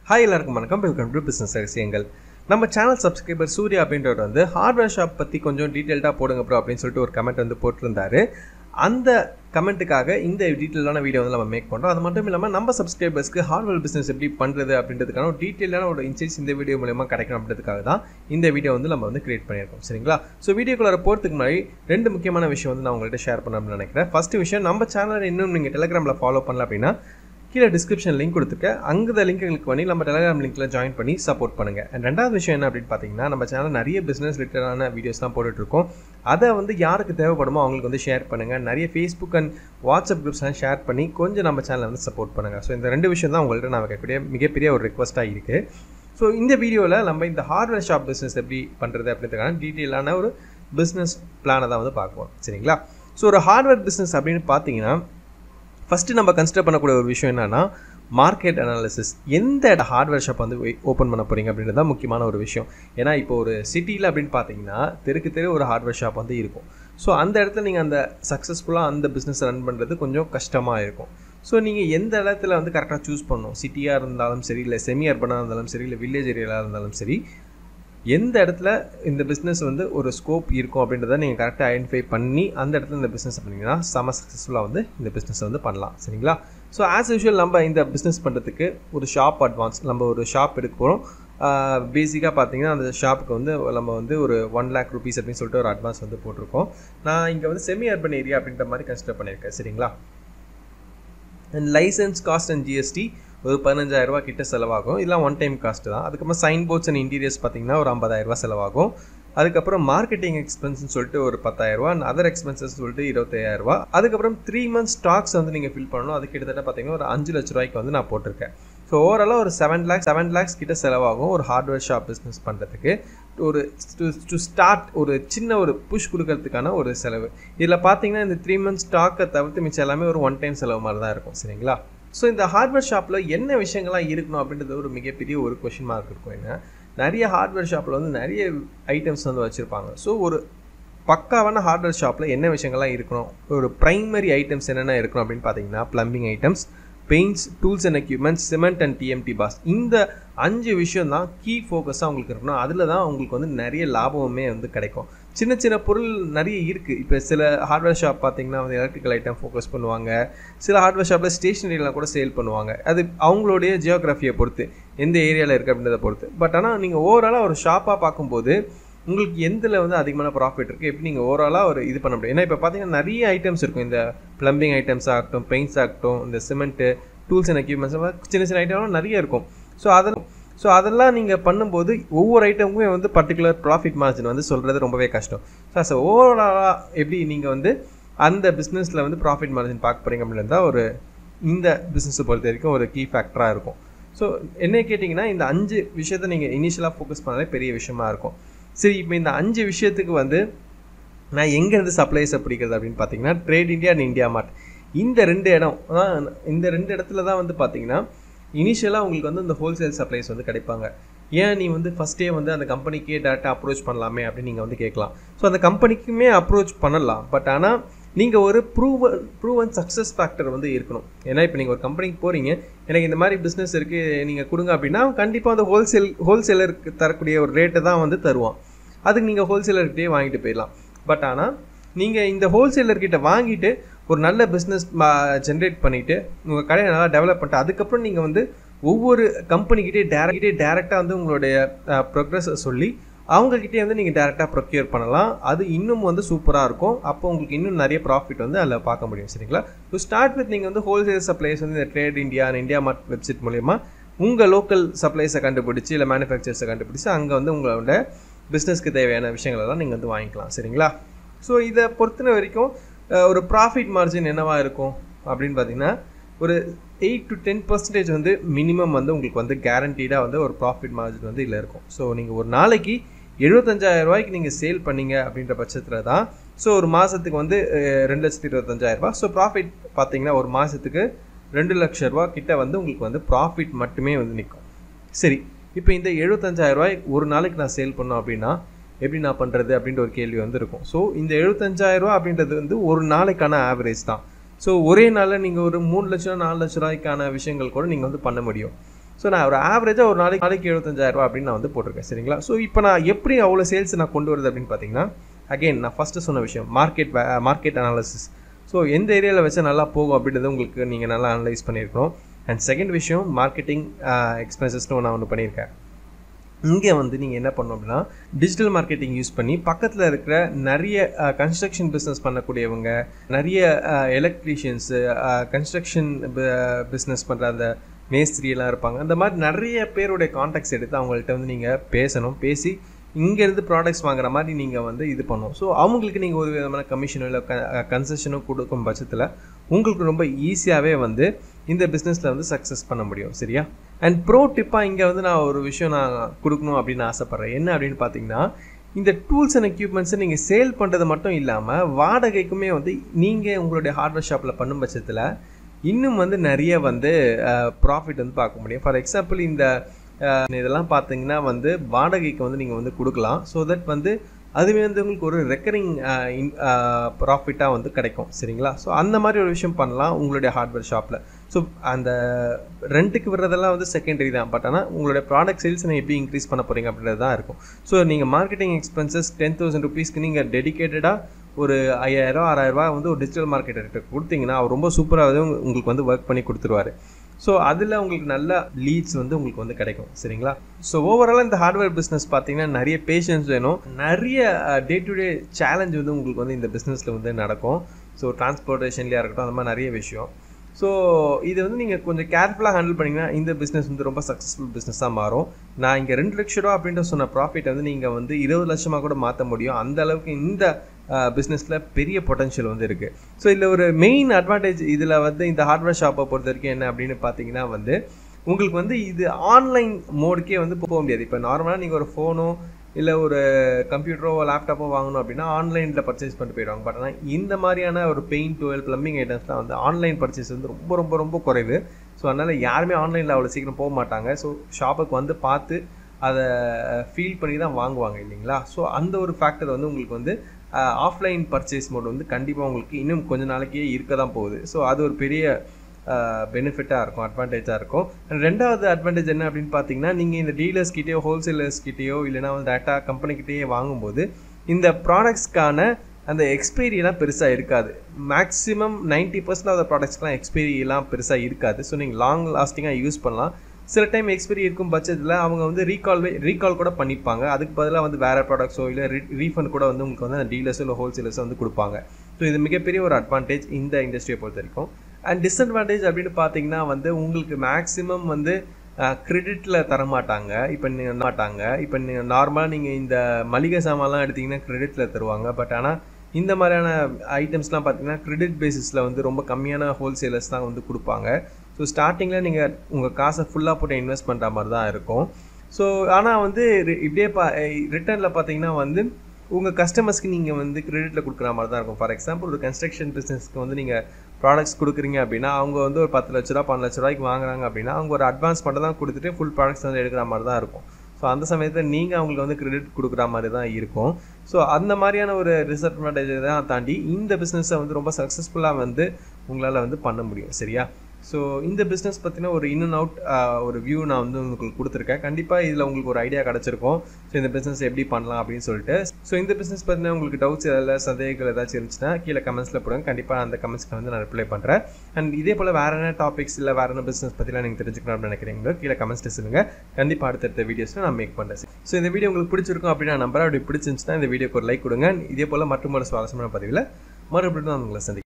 hi எல்லாருக்கும் வணக்கம் welcome to business ரகசியங்கள் நம்ம சேனல் சப்ஸ்கிரைபர் சூர்யா அப்படின்றவர் வந்து ஹார்ட்வேர் ஷாப் பற்றி கொஞ்சம் டீட்டெயில்டாக போடுங்க ப்ரோ அப்படின்னு சொல்லிட்டு ஒரு கமெண்ட் வந்து போட்டிருந்தாரு அந்த கமெண்ட்டுக்காக இந்த டீட்டெயிலான வீடியோ வந்து நம்ம மேக் பண்ணுறோம் அது மட்டும் இல்லாமல் நம்ம சப்ஸ்கிரைபர்ஸ்க்கு ஹார்ட்வேர் பிஸ்னஸ் எப்படி பண்ணுறது அப்படின்றதுக்கான ஒரு டீட்டெயிலான ஒரு இன்சைட்ஸ் இந்த வீடியோ மூலயமா கிடைக்கணும் அப்படின்றதுக்காக தான் இந்த வீடியோ வந்து நம்ம வந்து கிரியேட் பண்ணியிருக்கோம் சரிங்களா ஸோ வீடியோக்குள்ளார போகிறதுக்கு முன்னாடி ரெண்டு முக்கியமான விஷயம் வந்து நான் உங்கள்கிட்ட ஷேர் பண்ண அப்படின்னு நினைக்கிறேன் ஃபஸ்ட்டு விஷயம் நம்ம சேனலை இன்னும் நீங்கள் டெலிகிராமில் ஃபாலோ பண்ணல அப்படின்னா கீழே டிஸ்கிரிப்ஷன் லிங்க் கொடுத்துருக்கேன் அங்கே லிங்க் கிளிக் பண்ணி நம்ம டெலிகிராம் லிங்க்கில் ஜாயின் பண்ணி சப்போர்ட் பண்ணுங்கள் அண்ட் ரெண்டாவது விஷயம் என்ன அப்படின்னு பார்த்தீங்கன்னா நம்ம சேனல் நிறைய பிஸ்னஸ் ரிலேட்டடான வீடியோஸ் தான் போட்டுட்ருக்கோம் அதை வந்து யாருக்கு தேவைப்படுமோ அவங்களுக்கு வந்து ஷேர் பண்ணுங்கள் நிறைய ஃபேஸ்புக் அண்ட் வாட்ஸ்அப் குரூப்ஸ்லாம் ஷேர் பண்ணி கொஞ்சம் நம்ம சேனலை வந்து சப்போர்ட் பண்ணுங்கள் ஸோ இந்த ரெண்டு விஷயம் தான் உங்கள்கிட்ட நான் வைக்கக்கூடிய மிகப்பெரிய ஒரு ரிக்வஸ்ட்டாக இருக்குது ஸோ இந்த வீடியோவில் நம்ம இந்த ஹார்ட்வேர் ஷாப் பிஸ்னஸ் எப்படி பண்ணுறது அப்படின்றதுக்கான டீட்டெயிலான ஒரு பிஸ்னஸ் பிளானை தான் வந்து பார்க்குவோம் சரிங்களா ஸோ ஒரு ஹார்ட்வேர் பிஸ்னஸ் அப்படின்னு பார்த்தீங்கன்னா ஃபஸ்ட்டு நம்ம கன்சிடர் பண்ணக்கூடிய ஒரு விஷயம் என்னென்னா மார்க்கெட் அனாலிசிஸ் எந்த ஹார்ட்வேர் ஷாப் வந்து ஓப்பன் பண்ண போகிறீங்க அப்படின்றது தான் முக்கியமான ஒரு விஷயம் ஏன்னா இப்போ ஒரு சிட்டியில் அப்படின்னு பார்த்தீங்கன்னா தெருக்கு தெரு ஒரு ஹார்ட்வேர் ஷாப் வந்து இருக்கும் ஸோ அந்த இடத்துல நீங்கள் அந்த சக்ஸஸ்ஃபுல்லாக அந்த பிஸ்னஸ் ரன் பண்ணுறது கொஞ்சம் கஷ்டமாக இருக்கும் ஸோ நீங்கள் எந்த இடத்துல வந்து கரெக்டாக சூஸ் பண்ணணும் சிட்டியாக இருந்தாலும் சரி இல்லை செமி அர்பனாக இருந்தாலும் சரி இல்லை வில்லேஜ் ஏரியாவில் இருந்தாலும் சரி எந்த இடத்துல இந்த பிஸ்னஸ் வந்து ஒரு ஸ்கோப் இருக்கும் அப்படின்றத நீங்கள் கரெக்டாக ஐடென்டிஃபை பண்ணி அந்த இடத்துல இந்த பிஸ்னஸ் பண்ணிங்கன்னா செம சக்ஸஸ்ஃபுல்லாக வந்து இந்த பிஸ்னஸ் வந்து பண்ணலாம் சரிங்களா ஸோ ஆஸ் யூஷுவல் நம்ம இந்த பிஸ்னஸ் பண்ணுறதுக்கு ஒரு ஷாப் அட்வான்ஸ் நம்ம ஒரு ஷாப் எடுக்க போகிறோம் பேசிக்காக பார்த்தீங்கன்னா அந்த ஷாப்புக்கு வந்து நம்ம வந்து ஒரு ஒன் லேக் ருபீஸ் அப்படின்னு சொல்லிட்டு ஒரு அட்வான்ஸ் வந்து போட்டிருக்கோம் நான் இங்கே வந்து செமி அர்பன் ஏரியா அப்படின்ற மாதிரி கன்சிடர் பண்ணியிருக்கேன் சரிங்களா and license cost and GST ஒரு பதினஞ்சாயிரரூபா கிட்ட செலவாகும் இதெல்லாம் ஒன் டைம் காஸ்ட் தான் அதுக்கப்புறம் சைன் போர்ட்ஸ் அண்ட் இன்டீரியர்ஸ் பார்த்தீங்கன்னா ஒரு ஐம்பதாயிரரூபா செலவாகும் அதுக்கப்புறம் மார்க்கெட்டிங் எக்ஸ்பென்ஸ்னு சொல்லிட்டு ஒரு பத்தாயிரரூபா அண்ட் அதர் எக்ஸ்பென்சஸ் சொல்லிட்டு இருபத்தாயிரரூபா அதுக்கப்புறம் த்ரீ மந்த்ஸ் ஸ்டாக்ஸ் வந்து நீங்கள் ஃபில் பண்ணணும் அது கிட்டத்தட்ட பார்த்தீங்கன்னா ஒரு அஞ்சு லட்ச ரூபாய்க்கு வந்து நான் போட்டிருக்கேன் ஸோ ஓவராலாக ஒரு செவன் லேக்ஸ் செவன் லேக்ஸ் கிட்ட செலவாகும் ஒரு ஹார்ட்வேர் ஷாப் பிஸ்னஸ் பண்ணுறதுக்கு ஒரு டு ஸ்டார்ட் ஒரு சின்ன ஒரு புஷ் கொடுக்கறதுக்கான ஒரு செலவு இதில் பார்த்தீங்கன்னா இந்த த்ரீ மந்த்ஸ் ஸ்டாக்கை தவிர்த்து மிச்சம் எல்லாமே ஒரு ஒன் டைம் செலவு மாதிரி தான் இருக்கும் சரிங்களா ஸோ இந்த ஹார்ட்வேர் ஷாப்பில் என்ன விஷயங்கள்லாம் இருக்கணும் அப்படின்றது ஒரு மிகப்பெரிய ஒரு கொஷின் மார்க் இருக்கும் என்ன நிறைய ஹார்ட்வேர் ஷாப்பில் வந்து நிறைய ஐட்டம்ஸ் வந்து வச்சுருப்பாங்க ஸோ ஒரு பக்காவான ஹார்ட்வேர் ஷாப்பில் என்ன விஷயங்கள்லாம் இருக்கணும் ஒரு ப்ரைமரி ஐட்டம்ஸ் என்னென்ன இருக்கணும் அப்படின்னு பார்த்தீங்கன்னா plumbing items paints tools and equipments cement and TMT bars இந்த அஞ்சு விஷயம் தான் கீ ஃபோக்கஸாக உங்களுக்கு இருக்கணும் அதில் தான் உங்களுக்கு வந்து நிறைய லாபமுமே வந்து கிடைக்கும் சின்ன சின்ன பொருள் நிறைய இருக்குது இப்போ சில ஹார்ட்வேர் ஷாப் பார்த்தீங்கன்னா வந்து எலக்ட்ரிக்கல் ஐட்டம் ஃபோக்கஸ் பண்ணுவாங்க சில ஹார்ட்வேர் ஷாப்பில் ஸ்டேஷனரிலாம் கூட சேல் பண்ணுவாங்க அது அவங்களுடைய ஜியோகிராஃபியை பொறுத்து எந்த ஏரியாவில் இருக்குது அப்படின்றத பொறுத்து பட் ஆனால் நீங்கள் ஓவராலாக ஒரு ஷாப்பாக பார்க்கும்போது உங்களுக்கு எந்தில் வந்து அதிகமான ப்ராஃபிட் இருக்குது எப்படி நீங்கள் ஓவராலாக ஒரு இது பண்ண முடியும் ஏன்னா இப்போ பார்த்தீங்கன்னா நிறைய ஐட்டம்ஸ் இருக்கும் இந்த ப்ளம்பிங் ஐட்டம்ஸ் ஆகட்டும் பெயிண்ட்ஸ் ஆகட்டும் இந்த சிமெண்ட்டு டூல்ஸ் அண்ட் எக்யூப்மெண்ட்ஸ் சின்ன சின்ன ஐட்டம்லாம் நிறைய இருக்கும் ஸோ அதெல்லாம் ஸோ அதெல்லாம் நீங்கள் பண்ணும்போது ஒவ்வொரு ஐட்டமுமே வந்து பர்டிகுலர் ப்ராஃபிட் மார்ஜின் வந்து சொல்கிறது ரொம்பவே கஷ்டம் ஸோ ஸோ ஓவராலாக எப்படி நீங்கள் வந்து அந்த பிஸ்னஸில் வந்து ப்ராஃபிட் மார்ஜின் பார்க்க போகிறீங்க அப்படின்னு தான் ஒரு இந்த பிஸ்னஸை பொறுத்த வரைக்கும் ஒரு கீ ஃபேக்டராக இருக்கும் ஸோ என்ன கேட்டிங்கன்னா இந்த அஞ்சு விஷயத்த நீங்கள் இனிஷியலாக ஃபோக்கஸ் பண்ணாலே பெரிய விஷயமா இருக்கும் சரி இப்போ இந்த அஞ்சு விஷயத்துக்கு வந்து நான் எங்கேருந்து சப்ளைஸை பிடிக்கிறது அப்படின்னு பார்த்தீங்கன்னா trade India and India mart இந்த ரெண்டு இடம் தான் இந்த ரெண்டு இடத்துல தான் வந்து பார்த்தீங்கன்னா இனிஷியலாக உங்களுக்கு வந்து இந்த ஹோல்சேல் சப்ளைஸ் வந்து கிடைப்பாங்க ஏன் நீ வந்து ஃபஸ்ட்டே வந்து அந்த கம்பெனிக்கே டேரெக்டாக அப்ரோச் பண்ணலாமே அப்படின்னு நீங்கள் வந்து கேட்கலாம் ஸோ அந்த கம்பெனிக்குமே அப்ரோச் பண்ணலாம் பட் ஆனால் நீங்கள் ஒரு ப்ரூவன் ப்ரூவன் சக்ஸஸ் ஃபேக்டர் வந்து இருக்கணும் ஏன்னா இப்போ நீங்கள் ஒரு கம்பெனிக்கு போகிறீங்க எனக்கு இந்த மாதிரி பிஸ்னஸ் இருக்குது நீங்கள் கொடுங்க அப்படின்னா கண்டிப்பாக அந்த ஹோல்சேல் ஹோல்சேலருக்கு தரக்கூடிய ஒரு ரேட்டை தான் வந்து தருவான் அதுக்கு நீங்கள் ஹோல்சேலர்கிட்டே வாங்கிட்டு போயிடலாம் பட் ஆனால் நீங்கள் இந்த ஹோல்சேலர்கிட்ட வாங்கிட்டு ஒரு நல்ல பிஸ்னஸ் ஜென்ரேட் பண்ணிவிட்டு உங்கள் கடையை நல்லா டெவலப் பண்ணிட்டு அதுக்கப்புறம் நீங்கள் வந்து ஒவ்வொரு கம்பெனிக்கிட்டே டேரக்டே டேரெக்டாக வந்து உங்களுடைய ப்ரோக்ரஸை சொல்லி அவங்கக்கிட்டே வந்து நீங்கள் டேரெக்டாக ப்ரொக்யூர் பண்ணலாம் அது இன்னும் வந்து சூப்பராக இருக்கும் அப்போ உங்களுக்கு இன்னும் நிறைய ப்ராஃபிட் வந்து அதில் பார்க்க முடியும் சரிங்களா ஸோ ஸ்டார்ட் வித் நீங்கள் வந்து ஹோல்சேல் சப்ளைஸ் வந்து இந்த trade India India mart website மூலயமா உங்கள் லோக்கல் சப்ளைஸை கண்டுபிடிச்சி இல்லை மேனுஃபேக்சர்ஸை கண்டுபிடிச்சி அங்கே வந்து உங்களோட பிஸ்னஸ்க்கு தேவையான விஷயங்களெல்லாம் நீங்கள் வந்து வாங்கிக்கலாம் சரிங்களா ஸோ இதை பொறுத்தின வரைக்கும் ஒரு ப்ராஃபிட் மார்ஜின் என்னவாக இருக்கும் அப்படின்னு பார்த்தீங்கன்னா ஒரு எயிட் டு டென் பர்சன்டேஜ் வந்து மினிமம் வந்து உங்களுக்கு வந்து கேரண்டீடாக வந்து ஒரு ப்ராஃபிட் மார்ஜின் வந்து இதில் இருக்கும் ஸோ நீங்கள் ஒரு நாளைக்கு எழுபத்தஞ்சாயிரம் ரூபாய்க்கு நீங்கள் சேல் பண்ணீங்க அப்படின்ற பட்சத்தில் தான் ஸோ ஒரு மாதத்துக்கு வந்து ரெண்டு லட்சத்தி இருபத்தஞ்சாயிரம் ரூபாய் ஸோ ப்ராஃபிட் பார்த்தீங்கன்னா ஒரு மாதத்துக்கு ரெண்டு லட்ச ரூபா கிட்ட வந்து உங்களுக்கு வந்து ப்ராஃபிட் மட்டுமே வந்து நிற்கும் சரி இப்போ இந்த எழுபத்தஞ்சாயிரம் ரூபாய் ஒரு நாளைக்கு நான் சேல் பண்ணோம் அப்படின்னா எப்படி நான் பண்ணுறது அப்படின்ற ஒரு கேள்வி வந்து இருக்கும் ஸோ இந்த எழுபத்தஞ்சாயிரம் ரூபா அப்படின்றது வந்து ஒரு நாளைக்கான ஆவரேஜ் தான் ஸோ ஒரே நாளில் நீங்கள் ஒரு மூணு லட்சம் நாலு லட்ச ரூபாய்க்கான விஷயங்கள் கூட நீங்கள் வந்து பண்ண முடியும் ஸோ நான் ஒரு ஆவரேஜாக ஒரு நாளைக்கு நாளைக்கு எழுபத்தஞ்சாயிரரூபா அப்படின்னு நான் வந்து போட்டிருக்கேன் சரிங்களா ஸோ இப்போ நான் எப்படி அவ்வளோ சேல்ஸ் நான் கொண்டு வருது அப்படின்னு பார்த்தீங்கன்னா அகெயின் நான் ஃபஸ்ட்டு சொன்ன விஷயம் மார்க்கெட் மார்க்கெட் அனாலிசிஸ் ஸோ எந்த ஏரியாவில் வச்சா நல்லா போகும் அப்படின்றது உங்களுக்கு நீங்கள் நல்லா அனலைஸ் பண்ணியிருக்கணும் அண்ட் செகண்ட் விஷயம் மார்க்கெட்டிங் எக்ஸ்பென்சஸ்னு நான் ஒன்று பண்ணியிருக்கேன் இங்கே வந்து நீங்கள் என்ன பண்ணணும் அப்படின்னா டிஜிட்டல் மார்க்கெட்டிங் யூஸ் பண்ணி பக்கத்தில் இருக்கிற நிறைய கன்ஸ்ட்ரக்ஷன் பிஸ்னஸ் பண்ணக்கூடியவங்க நிறைய எலக்ட்ரீஷியன்ஸு கன்ஸ்ட்ரக்ஷன் பிஸ்னஸ் பண்ணுற அந்த மேஸ்திரியெல்லாம் இருப்பாங்க அந்த மாதிரி நிறைய பேருடைய காண்டாக்ட்ஸ் எடுத்து அவங்கள்ட்ட வந்து நீங்கள் பேசணும் பேசி இங்கேருந்து ப்ராடக்ட்ஸ் வாங்குற மாதிரி நீங்கள் வந்து இது பண்ணணும் ஸோ அவங்களுக்கு நீங்கள் ஒரு விதமான கமிஷனோ இல்லை கன்செஷனோ கொடுக்கும் பட்சத்தில் உங்களுக்கு ரொம்ப ஈஸியாகவே வந்து இந்த பிஸ்னஸில் வந்து சக்ஸஸ் பண்ண முடியும் சரியா அண்ட் ப்ரோ டிப்பாக இங்கே வந்து நான் ஒரு விஷயம் நான் கொடுக்கணும் அப்படின்னு ஆசைப்பட்றேன் என்ன அப்படின்னு பார்த்தீங்கன்னா இந்த டூல்ஸ் அண்ட் எக்யூப்மெண்ட்ஸை நீங்கள் சேல் பண்ணுறது மட்டும் இல்லாமல் வாடகைக்குமே வந்து நீங்கள் உங்களுடைய ஹார்ட்வேர் ஷாப்பில் பண்ணும் பட்சத்தில் இன்னும் வந்து நிறைய வந்து ப்ராஃபிட் வந்து பார்க்க முடியும் ஃபார் எக்ஸாம்பிள் இந்த இதெல்லாம் பார்த்தீங்கன்னா வந்து வாடகைக்கு வந்து நீங்கள் வந்து கொடுக்கலாம் ஸோ தட் வந்து அதுவே வந்து உங்களுக்கு ஒரு ரெக்கரிங் ப்ராஃபிட்டாக வந்து கிடைக்கும் சரிங்களா ஸோ அந்த மாதிரி ஒரு விஷயம் பண்ணலாம் உங்களுடைய ஹார்ட்வேர் ஷாப்பில் ஸோ அந்த ரெண்ட்டுக்கு விடுறதெல்லாம் வந்து செகண்டரி தான் பட் ஆனால் உங்களுடைய ப்ராடக்ட் சேல்ஸ் நீங்கள் எப்படி இன்க்ரீஸ் பண்ண போகிறீங்க அப்படின்றது தான் இருக்கும் ஸோ நீங்கள் மார்க்கெட்டிங் எக்ஸ்பென்சஸ் டென் தௌசண்ட் ருபீஸ்க்கு நீங்கள் டெடிக்கேட்டடாக ஒரு ஐயாயிரம் ஆறாயிரரூபா வந்து ஒரு டிஜிட்டல் மார்க்கெட்டர்கிட்ட கொடுத்தீங்கன்னா அவர் ரொம்ப சூப்பராக உங்களுக்கு வந்து ஒர்க் பண்ணி கொடுத்துருவாரு ஸோ அதில் உங்களுக்கு நல்ல லீட்ஸ் வந்து உங்களுக்கு வந்து கிடைக்கும் சரிங்களா ஸோ ஓவராலாக இந்த ஹார்ட்வேர் பிஸ்னஸ் பார்த்தீங்கன்னா நிறைய பேஷன்ஸ் வேணும் நிறைய டே டு டே சேலஞ்ச் வந்து உங்களுக்கு வந்து இந்த பிஸ்னஸில் வந்து நடக்கும் ஸோ டிரான்ஸ்போர்ட்டேஷன்லேயே இருக்கட்டும் அந்த மாதிரி நிறைய விஷயம் ஸோ இது வந்து நீங்கள் கொஞ்சம் கேர்ஃபுல்லாக ஹேண்டில் பண்ணிங்கன்னா இந்த பிஸ்னஸ் வந்து ரொம்ப சக்ஸஸ்ஃபுல் பிஸ்னஸாக மாறும் நான் இங்கே ரெண்டு லட்ச ரூபா அப்படின்ற சொன்ன ப்ராஃபிட் வந்து நீங்கள் வந்து இருபது லட்சமாக கூட மாற்ற முடியும் அந்த அளவுக்கு இந்த பிஸ்னஸில் பெரிய பொட்டன்ஷியல் வந்து இருக்குது ஸோ இதில் ஒரு மெயின் அட்வான்டேஜ் இதில் வந்து இந்த ஹார்ட்வேர் ஷாப்பை பொறுத்த வரைக்கும் என்ன அப்படின்னு பார்த்தீங்கன்னா வந்து உங்களுக்கு வந்து இது ஆன்லைன் மோடுக்கே வந்து போக முடியாது இப்போ நார்மலாக நீங்கள் ஒரு ஃபோனோ இல்லை ஒரு கம்ப்யூட்டரோ லேப்டாப்போ வாங்கணும் அப்படின்னா ஆன்லைனில் பர்ச்சேஸ் பண்ணிட்டு போயிடுவாங்க பட் ஆனால் இந்த மாதிரியான ஒரு பெயிண்ட் டுவெல் ப்ளம்பிங் ஐட்டம்ஸ்லாம் வந்து ஆன்லைன் பர்ச்சேஸ் வந்து ரொம்ப ரொம்ப ரொம்ப குறைவு ஸோ அதனால் யாருமே ஆன்லைனில் அவ்வளோ சீக்கிரம் போக மாட்டாங்க ஸோ ஷாப்புக்கு வந்து பார்த்து அதை ஃபீல் பண்ணி தான் வாங்குவாங்க இல்லைங்களா ஸோ அந்த ஒரு ஃபேக்டர் வந்து உங்களுக்கு வந்து ஆஃப்லைன் பர்ச்சேஸ் மோட் வந்து கண்டிப்பாக உங்களுக்கு இன்னும் கொஞ்ச நாளைக்கே இருக்க தான் போகுது ஸோ அது ஒரு பெரிய பெனிஃபிட்டாக இருக்கும் அட்வான்டேஜாக இருக்கும் ரெண்டாவது அட்வான்டேஜ் என்ன அப்படின்னு பார்த்தீங்கன்னா நீங்கள் இந்த டீலர்ஸ் கிட்டேயோ ஹோல்சேலர்ஸ் கிட்டேயோ இல்லைனா வந்து டேட்டா கம்பெனிக்கிட்டேயே வாங்கும்போது இந்த ப்ராடக்ட்ஸ்க்கான அந்த எக்ஸ்பைரியெல்லாம் பெருசாக இருக்காது மேக்ஸிமம் நைன்ட்டி பர்சன்ட் ஆஃப் ப்ராடக்ட்ஸ்லாம் எக்ஸ்பைரியெல்லாம் பெருசாக இருக்காது ஸோ நீங்கள் லாங் லாஸ்டிங்காக யூஸ் பண்ணலாம் சில டைம் எக்ஸ்பைரி இருக்கும் பட்சத்தில் அவங்க வந்து ரீகால் ரீகால் கூட பண்ணிப்பாங்க அதுக்கு பதிலாக வந்து வேறு ப்ராடக்ட்ஸோ இல்லை ரீஃபண்ட் கூட வந்து உங்களுக்கு வந்து அந்த டீலர்ஸோ இல்லை ஹோல்சேலர்ஸோ வந்து கொடுப்பாங்க ஸோ இது மிகப்பெரிய ஒரு அட்வான்டேஜ் இந்த இண்டஸ்ட்ரியை பொறுத்த வரைக்கும் அண்ட் டிஸ்அட்வான்டேஜ் அப்படின்னு பார்த்தீங்கன்னா வந்து உங்களுக்கு மேக்ஸிமம் வந்து கிரெடிட்டில் தரமாட்டாங்க இப்போ நீங்கள் மாட்டாங்க இப்போ நீங்கள் நார்மலாக நீங்கள் இந்த மளிகை சாமான்லாம் எடுத்திங்கன்னா கிரெடிட்டில் தருவாங்க பட் ஆனால் இந்த மாதிரியான ஐட்டம்ஸ்லாம் பார்த்தீங்கன்னா கிரெடிட் பேசிஸில் வந்து ரொம்ப கம்மியான ஹோல்சேலர்ஸ் தான் வந்து கொடுப்பாங்க ஸோ ஸ்டார்டிங்கில் நீங்கள் உங்கள் காசை ஃபுல்லாக போட்டு இன்வெஸ்ட் பண்ணுற மாதிரி தான் இருக்கும் ஸோ ஆனால் வந்து இப்படியே பா ரிட்டர்னில் பார்த்தீங்கன்னா வந்து உங்கள் கஸ்டமர்ஸ்க்கு நீங்கள் வந்து கிரெடிட்டில் கொடுக்குற மாதிரி தான் இருக்கும் ஃபார் எக்ஸாம்பிள் ஒரு கன்ஸ்ட்ரக்ஷன் பிஸ்னஸ்க்கு வந்து நீங்கள் ப்ராடக்ட்ஸ் கொடுக்குறீங்க அப்படின்னா அவங்க வந்து ஒரு பத்து லட்ச ரூபா பன்னெண்டு லட்ச ரூபாய்க்கு வாங்குறாங்க அப்படின்னா அவங்க ஒரு அட்வான்ஸ் மட்டும் தான் கொடுத்துட்டு ஃபுல் ப்ராடக்ட்ஸ் வந்து எடுக்கிற மாதிரி தான் இருக்கும் ஸோ அந்த சமயத்தில் நீங்கள் அவங்களுக்கு வந்து கிரெடிட் கொடுக்குற மாதிரி தான் இருக்கும் ஸோ அந்த மாதிரியான ஒரு டிஸ்அட்வான்டேஜை தான் தாண்டி இந்த பிஸ்னஸை வந்து ரொம்ப சக்ஸஸ்ஃபுல்லாக வந்து உங்களால் வந்து பண்ண முடியும் சரியா ஸோ இந்த பிஸ்னஸ் பற்றின ஒரு இன் அண்ட் அவுட் ஒரு வியூ நான் வந்து உங்களுக்கு கொடுத்துருக்கேன் கண்டிப்பாக இதில் உங்களுக்கு ஒரு ஐடியா கிடச்சிருக்கும் ஸோ இந்த பிஸ்னஸ் எப்படி பண்ணலாம் அப்படின்னு சொல்லிட்டு ஸோ இந்த பிஸ்னஸ் பற்றின உங்களுக்கு டவுட்ஸ் ஏதாவது சந்தேகங்கள் ஏதாச்சும் இருந்துச்சுன்னா கீழே கமெண்ட்ஸில் போடுங்க கண்டிப்பாக அந்த கமெண்ட்ஸ்க்கு வந்து நான் ரிப்ளை பண்ணுறேன் அண்ட் இதே போல் வேறு என்ன டாபிக்ஸ் இல்லை வேறு என்ன பிஸ்னஸ் பற்றிலாம் நீங்கள் தெரிஞ்சுக்கணும் அப்படின்னு நினைக்கிறீங்களோ கீழே கமெண்ட்ஸ் சொல்லுங்கள் கண்டிப்பாக அடுத்தடுத்த வீடியோஸில் நான் மேக் பண்ணுறேன் ஸோ இந்த வீடியோ உங்களுக்கு பிடிச்சிருக்கும் அப்படின்னு நான் நம்பர் அப்படி பிடிச்சிருந்துச்சுன்னா இந்த வீடியோக்கு ஒரு லைக் கொடுங்க இதே போல் மற்றும் ஒரு சுவாரஸ்யமான பதிவில் மறுபடியும் நான் உங்களை சந்திக்கிறேன்